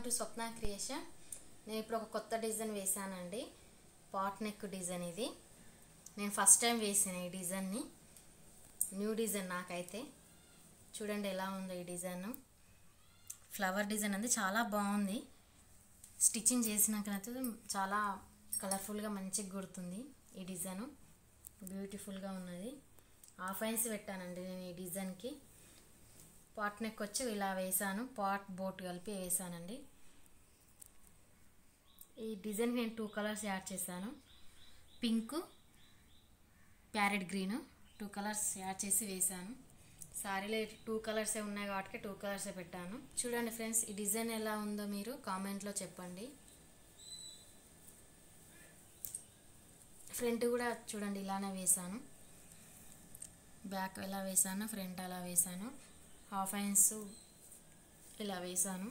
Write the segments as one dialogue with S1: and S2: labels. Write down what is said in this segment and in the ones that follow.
S1: to Swapna creation నేను ఇప్పుడు ఒక కొత్త డిజైన్ వేసానండి పాట్ నెక్ డిజైన్ ఇది నేను ఫస్ట్ టైం వేసిన ఈ డిజైన్ని న్యూ డిజైన్ నాకైతే చూడండి ఎలా ఉందో ఈ డిజైన్ ఫ్లవర్ డిజైన్ అనేది చాలా బాగుంది స్టిచ్చింగ్ చేసినాకనైతే చాలా కలర్ఫుల్గా మంచిగా గుర్తుంది ఈ డిజైన్ బ్యూటిఫుల్గా ఉన్నది హాఫ్ ఐన్స్ పెట్టానండి నేను ఈ డిజైన్కి పాట్ నెక్ వచ్చి ఇలా వేసాను పాట్ బోట్ కలిపి వేసానండి ఈ డిజైన్ నేను టూ కలర్స్ యాడ్ చేశాను pink parrot green two colours add చేసి వేసాను సారీలో టూ కలర్సే ఉన్నాయి కాబట్టి టూ కలర్సే పెట్టాను చూడండి ఫ్రెండ్స్ ఈ డిజైన్ ఎలా ఉందో మీరు కామెంట్లో చెప్పండి ఫ్రంట్ కూడా చూడండి ఇలానే వేసాను బ్యాక్ ఎలా వేసాను ఫ్రంట్ అలా వేసాను హాఫ్ ఐన్స్ ఇలా వేసాను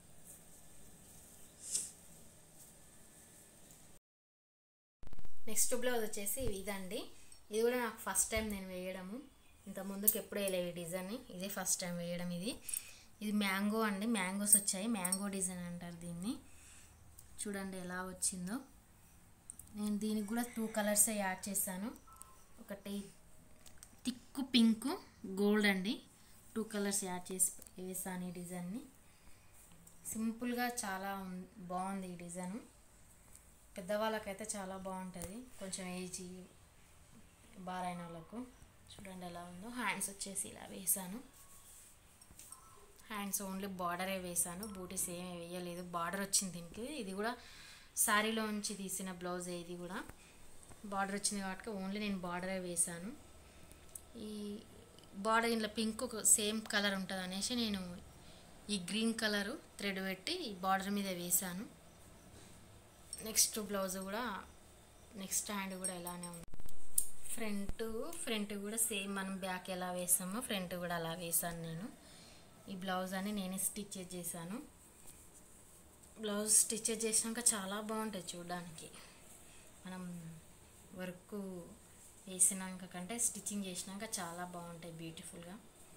S1: నెక్స్ట్ బ్లౌజ్ వచ్చేసి ఇదండి ఇది కూడా నాకు ఫస్ట్ టైం నేను వేయడము ఇంత ముందుకు ఎప్పుడు వేయలేవు ఈ డిజైన్ ఇదే ఫస్ట్ టైం వేయడం ఇది ఇది మ్యాంగో అండి మ్యాంగోస్ వచ్చాయి మ్యాంగో డిజైన్ అంటారు దీన్ని చూడండి ఎలా వచ్చిందో నేను దీనికి కూడా టూ కలర్స్ యాడ్ చేశాను ఒకటి థిక్ పింక్ గోల్డ్ అండి టూ కలర్స్ యాడ్ చేసి వేసాను ఈ డిజైన్ని సింపుల్గా చాలా ఉం- బాగుంది ఈ డిజైన్ పెద్దవాళ్ళకైతే చాలా బాగుంటుంది కొంచెం ఏజ్ బారైన వాళ్ళకు చూడండి ఎలా ఉందో హ్యాండ్స్ వచ్చేసి ఇలా వేసాను హ్యాండ్స్ ఓన్లీ బార్డరే వేసాను బూటీస్ ఏమీ వేయలేదు బార్డర్ వచ్చింది దీనికి ఇది కూడా శారీలో నుంచి తీసిన బ్లౌజ్ ఇది కూడా బార్డర్ వచ్చింది కాబట్టి ఓన్లీ నేను బార్డరే వేసాను ఈ బార్డర్ ఇంట్లో పింక్ సేమ్ కలర్ ఉంటుంది అనేసి నేను ఈ గ్రీన్ కలరు థ్రెడ్ పెట్టి ఈ బార్డర్ మీద వేసాను నెక్స్ట్ బ్లౌజ్ కూడా నెక్స్ట్ హ్యాండ్ కూడా ఇలానే ఉంది ఫ్రంట్ ఫ్రంట్ కూడా సేమ్ మనం బ్యాక్ ఎలా వేసామో ఫ్రంట్ కూడా అలా వేసాను నేను ఈ బ్లౌజ్ అని నేనే స్టిచ్ చేశాను బ్లౌజ్ స్టిచ్ చేసినాక చాలా బాగుంటుంది చూడడానికి మనం వర్క్ వేసినాక కంటే స్టిచ్చింగ్ చేసినాక చాలా బాగుంటాయి బ్యూటిఫుల్గా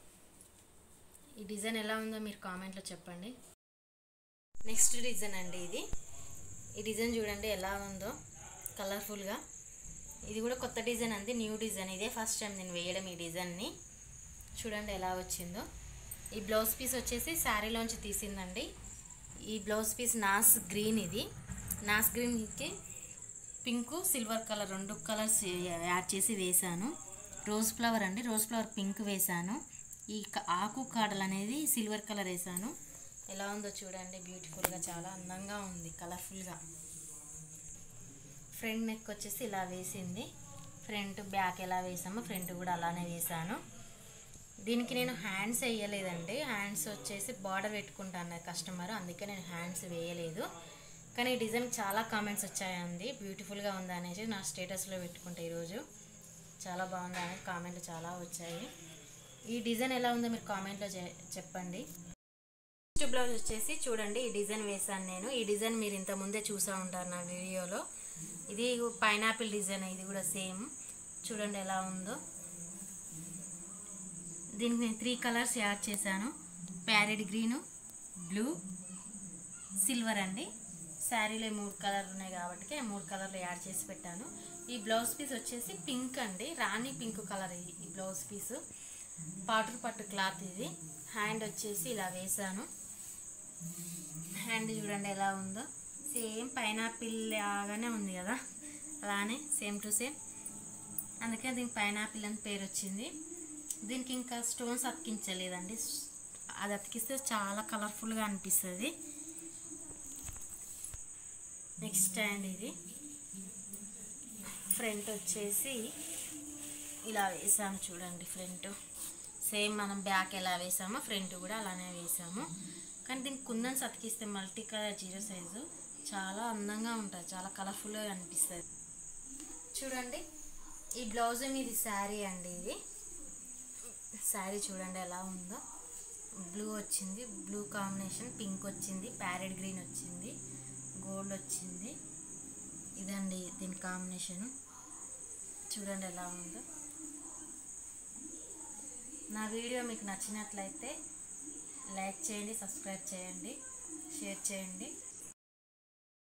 S1: ఈ డిజైన్ ఎలా ఉందో మీరు కామెంట్లో చెప్పండి నెక్స్ట్ డిజైన్ అండి ఇది ఈ డిజైన్ చూడండి ఎలా ఉందో కలర్ఫుల్గా ఇది కూడా కొత్త డిజైన్ అంది న్యూ డిజైన్ ఇదే ఫస్ట్ టైం నేను వేయడం ఈ డిజైన్ని చూడండి ఎలా వచ్చిందో ఈ బ్లౌజ్ పీస్ వచ్చేసి శారీలోంచి తీసిందండి ఈ బ్లౌజ్ పీస్ నాస్ గ్రీన్ ఇది నాస్ గ్రీన్కి పింక్ సిల్వర్ కలర్ రెండు కలర్స్ యాడ్ చేసి వేసాను రోజ్ ఫ్లవర్ అండి రోజ్ ఫ్లవర్ పింక్ వేసాను ఈ క- ఆకు కాడలు అనేది సిల్వర్ కలర్ వేసాను ఎలా ఉందో చూడండి బ్యూటిఫుల్గా చాలా అందంగా ఉంది కలర్ఫుల్గా ఫ్రంట్ నెక్ వచ్చేసి ఇలా వేసింది ఫ్రంట్ బ్యాక్ ఎలా వేసామో ఫ్రంట్ కూడా అలానే వేసాను దీనికి నేను హ్యాండ్స్ వేయలేదండి హ్యాండ్స్ వచ్చేసి బార్డర్ పెట్టుకుంటాను కస్టమర్ అందుకే నేను హ్యాండ్స్ వేయలేదు కానీ ఈ డిజైన్ చాలా కామెంట్స్ వచ్చాయండి బ్యూటిఫుల్గా ఉంది అనేసి నా స్టేటస్లో పెట్టుకుంటా ఈరోజు చాలా బాగుంది అనేది కామెంట్లు చాలా వచ్చాయి ఈ డిజైన్ ఎలా ఉందో మీరు కామెంట్లో చె- చెప్పండి నెక్స్ట్ బ్లౌజ్ వచ్చేసి చూడండి ఈ డిజైన్ వేసాను నేను ఈ డిజైన్ మీరు ఇంత ముందే చూసా ఉంటారు నా వీడియోలో ఇది పైనాపిల్ డిజైన్ ఇది కూడా సేమ్ చూడండి ఎలా ఉందో దీనికి నేను త్రీ కలర్స్ యాడ్ చేశాను ప్యారెట్ గ్రీను బ్లూ సిల్వర్ అండి శారీలో ఈ మూడు కలర్లు ఉన్నాయి కాబట్టి ఆ మూడు కలర్లు యాడ్ చేసి పెట్టాను ఈ బ్లౌజ్ పీస్ వచ్చేసి పింక్ అండి రాణి పింక్ కలర్ ఈ ఈ బ్లౌజ్ పీసు పాటర్ పట్టు క్లాత్ ఇది హ్యాండ్ వచ్చేసి ఇలా వేసాను హ్యాండ్ చూడండి ఎలా ఉందో సేమ్ పైనాపిల్ లాగానే ఉంది కదా అలానే సేమ్ టు సేమ్ అందుకే దీనికి పైనాపిల్ అని పేరు వచ్చింది దీనికి ఇంకా స్టోన్స్ అతికించలేదండి అది అతికిస్తే చాలా కలర్ఫుల్గా అనిపిస్తుంది నెక్స్ట్ స్టాండ్ ఇది ఫ్రంట్ వచ్చేసి ఇలా వేసాము చూడండి ఫ్రంట్ సేమ్ మనం బ్యాక్ ఎలా వేసామో ఫ్రంట్ కూడా అలానే వేసాము కానీ దీనికి కుందన్స్ అతికిస్తే మల్టీ కలర్ జీరో సైజు చాలా అందంగా ఉంటుంది చాలా కలర్ఫుల్గా అనిపిస్తుంది చూడండి ఈ బ్లౌజ్ మీద శారీ అండి ఇది శారీ చూడండి ఎలా ఉందో బ్లూ వచ్చింది బ్లూ కాంబినేషన్ పింక్ వచ్చింది ప్యారెట్ గ్రీన్ వచ్చింది గోల్డ్ వచ్చింది ఇదండి దీని కాంబినేషను చూడండి ఎలా ఉందో నా వీడియో మీకు నచ్చినట్లయితే లైక్ చేయండి సబ్స్క్రైబ్ చేయండి షేర్ చేయండి